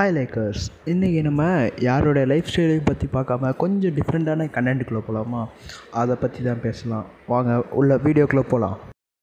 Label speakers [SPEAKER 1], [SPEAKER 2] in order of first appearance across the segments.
[SPEAKER 1] hi likers இன்றைக்கி நம்ம யாரோட லைஃப் ஸ்டைலையும் பற்றி பார்க்காம கொஞ்சம் டிஃப்ரெண்ட்டான கண்டென்ட்டுக்குள்ளே போகலாமா அதை பற்றி தான் பேசலாம் வாங்க உள்ள வீடியோக்குள்ளே போகலாம்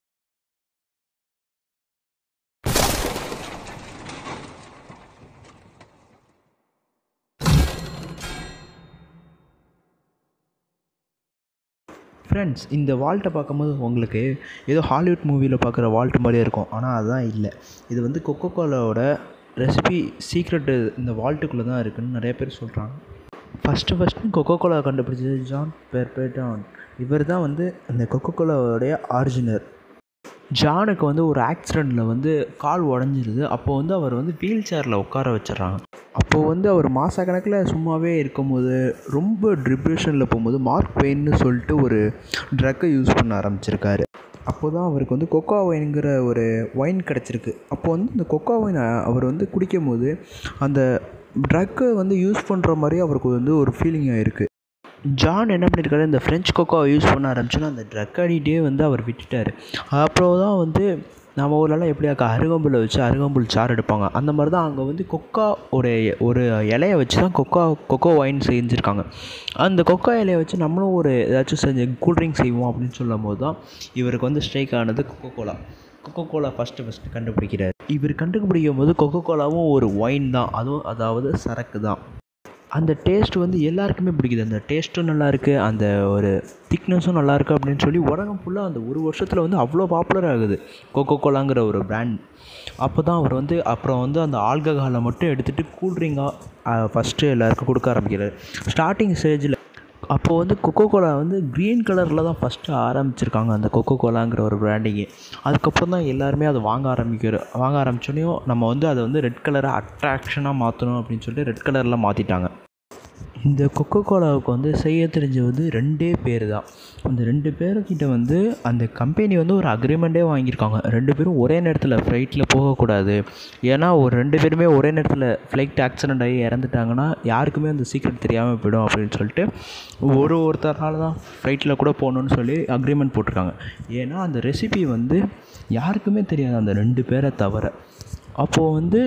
[SPEAKER 1] ஃப்ரெண்ட்ஸ் இந்த வால்ட்டை பார்க்கும்போது உங்களுக்கு ஏதோ ஹாலிவுட் மூவியில் பார்க்குற வால்ட் மாதிரியே இருக்கும் ஆனால் அதுதான் இல்லை இது வந்து கொக்கோ கோலாவோட ரெசிபி சீக்ரெட்டு இந்த வால்ட்டுக்குள்ளே தான் இருக்குதுன்னு நிறைய பேர் சொல்கிறாங்க ஃபஸ்ட்டு ஃபஸ்ட்டு கொக்கோ கோலா கண்டுபிடிச்சது ஜான் பெர்பேட்டான் இவர் தான் வந்து இந்த கொக்கோ கோலாவோடைய ஆரிஜினர் ஜானுக்கு வந்து ஒரு ஆக்சிடெண்ட்டில் வந்து கால் உடஞ்சிருது அப்போ வந்து அவர் வந்து வீல் சேரில் உட்கார வச்சிடுறாங்க அப்போது வந்து அவர் மாதக்கணக்கில் சும்மாவே இருக்கும்போது ரொம்ப டிப்ரெஷனில் போகும்போது மார்க் பெயின்னு சொல்லிட்டு ஒரு ட்ரக்கை யூஸ் பண்ண ஆரம்பிச்சிருக்காரு அப்போ தான் அவருக்கு வந்து கொக்கோ ஒயின்ங்கிற ஒரு ஒயின் கிடச்சிருக்கு அப்போ வந்து இந்த கொக்கோ ஒயின் அவர் வந்து குடிக்கும் போது அந்த ட்ரக்கை வந்து யூஸ் பண்ணுற மாதிரி அவருக்கு வந்து ஒரு ஃபீலிங் ஆகிருக்கு ஜான் என்ன பண்ணியிருக்காரு இந்த ஃப்ரெஞ்ச் கொக்கோவை யூஸ் பண்ண ஆரம்பிச்சுன்னா அந்த ட்ரக் அடிட்டே வந்து அவர் விட்டுட்டார் அப்புறம் தான் வந்து நம்ம ஊர்லலாம் எப்படி அக்கா அருகம்புல்லை வச்சு அருகம்புல் சாறு எடுப்பாங்க அந்த மாதிரி தான் அங்கே வந்து கொக்கா உடைய ஒரு இலையை வச்சு தான் கொக்கா கொக்கோ ஒயின் செஞ்சுருக்காங்க அந்த கொக்கோ இலையை வச்சு நம்மளும் ஒரு ஏதாச்சும் செஞ்சு கூல்ட்ரிங்க் செய்வோம் அப்படின்னு சொல்லும் போது தான் இவருக்கு வந்து ஸ்ட்ரைக் ஆனது Coca Cola Coca Cola first first கண்டுபிடிக்கிறார் இவர் கண்டுபிடிக்கும் போது கொக்கோ கோலாவும் ஒரு ஒயின் தான் அதுவும் அதாவது சரக்கு தான் அந்த டேஸ்ட் வந்து எல்லாருக்குமே பிடிக்குது அந்த டேஸ்ட்டும் நல்லாயிருக்கு அந்த ஒரு திக்னஸும் நல்லாயிருக்கு அப்படின்னு சொல்லி உலகம் ஃபுல்லாக அந்த ஒரு வருஷத்தில் வந்து அவ்வளோ பாப்புலர் ஆகுது கொக்கோ கோலாங்கிற ஒரு பிராண்ட் அப்போ தான் அவர் வந்து அப்புறம் வந்து அந்த ஆல்கஹாலை மட்டும் எடுத்துகிட்டு கூல்ட்ரிங்காக ஃபஸ்ட்டு எல்லாருக்கும் கொடுக்க ஆரம்பிக்கிறார் ஸ்டார்டிங் ஸ்டேஜில் அப்போது வந்து கொக்கோ கோலா வந்து க்ரீன் கலரில் தான் ஃபஸ்ட்டு ஆரம்பிச்சிருக்காங்க அந்த கொக்கோ கோலாங்கிற ஒரு பிராண்டிங்கு அதுக்கப்புறம் தான் எல்லாருமே அதை வாங்க ஆரம்பிக்கிற வாங்க ஆரம்பிச்சோனையும் நம்ம வந்து அதை வந்து ரெட் கலரை அட்ராக்ஷனாக மாற்றணும் அப்படின்னு சொல்லிட்டு ரெட் கலரில் மாற்றிட்டாங்க இந்த கொக்கோ கோலாவுக்கு வந்து செய்ய தெரிஞ்ச வந்து ரெண்டே பேர் தான் அந்த ரெண்டு பேர்கிட்ட வந்து அந்த கம்பெனி வந்து ஒரு அக்ரிமெண்ட்டே வாங்கியிருக்காங்க ரெண்டு பேரும் ஒரே நேரத்தில் ஃப்ளைட்டில் போகக்கூடாது ஏன்னா ஒரு ரெண்டு பேருமே ஒரே நேரத்தில் ஃப்ளைட் ஆக்சிடெண்ட் ஆகி இறந்துட்டாங்கன்னா யாருக்குமே அந்த சீக்ரெட் தெரியாமல் போயிடும் அப்படின்னு சொல்லிட்டு ஒரு ஒருத்தரால் தான் ஃப்ளைட்டில் கூட போகணுன்னு சொல்லி அக்ரிமெண்ட் போட்டிருக்காங்க ஏன்னா அந்த ரெசிபி வந்து யாருக்குமே தெரியாது அந்த ரெண்டு பேரை தவிர அப்போது வந்து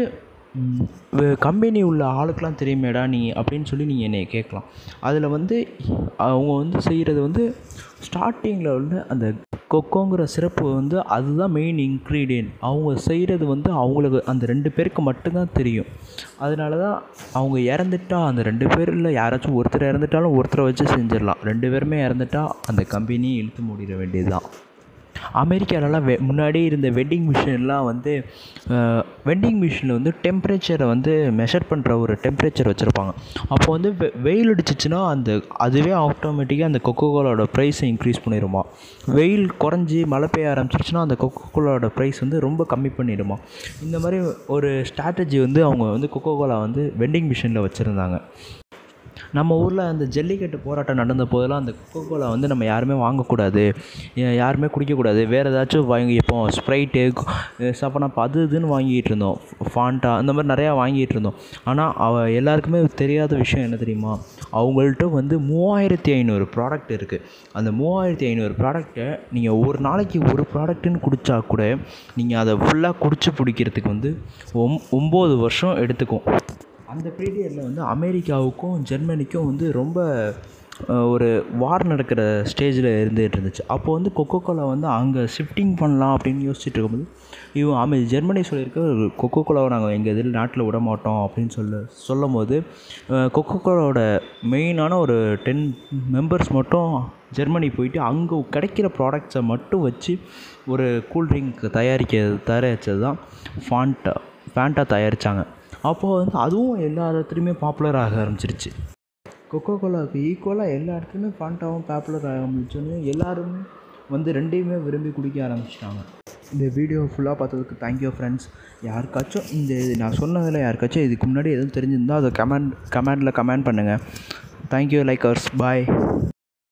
[SPEAKER 1] கம்பெனி உள்ள ஆளுக்கெலாம் தெரியுமேடா நீ அப்படின்னு சொல்லி நீங்கள் என்னை கேட்கலாம் அதில் வந்து அவங்க வந்து செய்கிறது வந்து ஸ்டார்டிங்கில் உள்ள அந்த கொக்கோங்கிற சிறப்பு வந்து அதுதான் மெயின் இன்க்ரீடியன்ட் அவங்க செய்கிறது வந்து அவங்களுக்கு அந்த ரெண்டு பேருக்கு மட்டும்தான் தெரியும் அதனால தான் அவங்க இறந்துட்டா அந்த ரெண்டு பேரில் யாராச்சும் ஒருத்தர் இறந்துட்டாலும் ஒருத்தரை வச்சு செஞ்சிடலாம் ரெண்டு பேருமே இறந்துட்டா அந்த கம்பெனியை இழுத்து மூடிட வேண்டியது தான் அமெரிக்காலலாம் வெ முன்னாடி இருந்த வெட்டிங் மிஷின்லாம் வந்து வெண்டிங் மிஷினில் வந்து டெம்பரேச்சரை வந்து மெஷர் பண்ணுற ஒரு டெம்பரேச்சர் வச்சுருப்பாங்க அப்போ வந்து வெ வெயில் அடிச்சிச்சுன்னா அந்த அதுவே ஆட்டோமேட்டிக்காக அந்த கொக்கோ கோலாவோட ப்ரைஸை இன்க்ரீஸ் பண்ணிடுமா வெயில் குறைஞ்சி மழை பெய்ய ஆரம்பிச்சிருச்சுன்னா அந்த கொக்கோ கோலாவோட ப்ரைஸ் வந்து ரொம்ப கம்மி பண்ணிடுமா இந்த மாதிரி ஒரு ஸ்ட்ராட்டஜி வந்து அவங்க வந்து கொக்கோ கோலா வந்து வெண்டிங் மிஷினில் வச்சுருந்தாங்க நம்ம ஊரில் அந்த ஜல்லிக்கட்டு போராட்டம் நடந்த போதெல்லாம் அந்த கொக்கோ கோலா வந்து நம்ம யாருமே வாங்கக்கூடாது யாருமே குடிக்கக்கூடாது வேறு ஏதாச்சும் வாங்கி இப்போ ஸ்ப்ரைட்டு சப்பனப் அது இதுன்னு வாங்கிட்டு இருந்தோம் ஃபாண்டா அந்த மாதிரி நிறையா வாங்கிட்டு இருந்தோம் ஆனால் அவ எல்லாருக்குமே தெரியாத விஷயம் என்ன தெரியுமா அவங்கள்ட்ட வந்து மூவாயிரத்தி ஐநூறு ப்ராடக்ட் இருக்குது அந்த மூவாயிரத்தி ஐநூறு ப்ராடக்ட்டை நீங்கள் ஒரு நாளைக்கு ஒரு ப்ராடக்ட்டுன்னு குடித்தா கூட நீங்கள் அதை ஃபுல்லாக குடிச்சு பிடிக்கிறதுக்கு வந்து ஒம் ஒம்பது வருஷம் எடுத்துக்கும் அந்த பீரியடில் வந்து அமெரிக்காவுக்கும் ஜெர்மனிக்கும் வந்து ரொம்ப ஒரு வார் நடக்கிற ஸ்டேஜில் இருந்துகிட்டு இருந்துச்சு அப்போ வந்து கொக்கோ கோலா வந்து அங்கே ஷிஃப்டிங் பண்ணலாம் அப்படின்னு யோசிச்சுட்டு இருக்கும்போது இவன் அமே ஜெர்மனி சொல்லியிருக்க கொக்கோ கோலாவை நாங்கள் எங்கள் இதில் நாட்டில் விட மாட்டோம் அப்படின்னு சொல்ல சொல்லும் போது கொக்கோ கோலாவோட மெயினான ஒரு டென் மெம்பர்ஸ் மட்டும் ஜெர்மனி போயிட்டு அங்கே கிடைக்கிற ப்ராடக்ட்ஸை மட்டும் வச்சு ஒரு கூல்ட்ரிங்க் தயாரிக்க தயாரித்தது தான் ஃபாண்டா ஃபேண்டா தயாரித்தாங்க அப்போது வந்து அதுவும் எல்லா இடத்துலையுமே பாப்புலர் ஆக ஆரம்பிச்சிருச்சு கொக்கோ கோலாவுக்கு ஈக்குவலாக எல்லா இடத்துலையுமே ஃபாண்டாவும் பாப்புலர் ஆக ஆரம்பிச்சோன்னு எல்லாருமே வந்து ரெண்டையுமே விரும்பி குடிக்க ஆரம்பிச்சிட்டாங்க இந்த வீடியோ ஃபுல்லாக பார்த்ததுக்கு தேங்க்யூ ஃப்ரெண்ட்ஸ் யாருக்காச்சும் இந்த நான் சொன்னதில் யாருக்காச்சும் இதுக்கு முன்னாடி எதுவும் தெரிஞ்சிருந்தால் அதை கமெண்ட் கமெண்டில் கமெண்ட் பண்ணுங்கள் தேங்க்யூ லைக்கர்ஸ் பாய்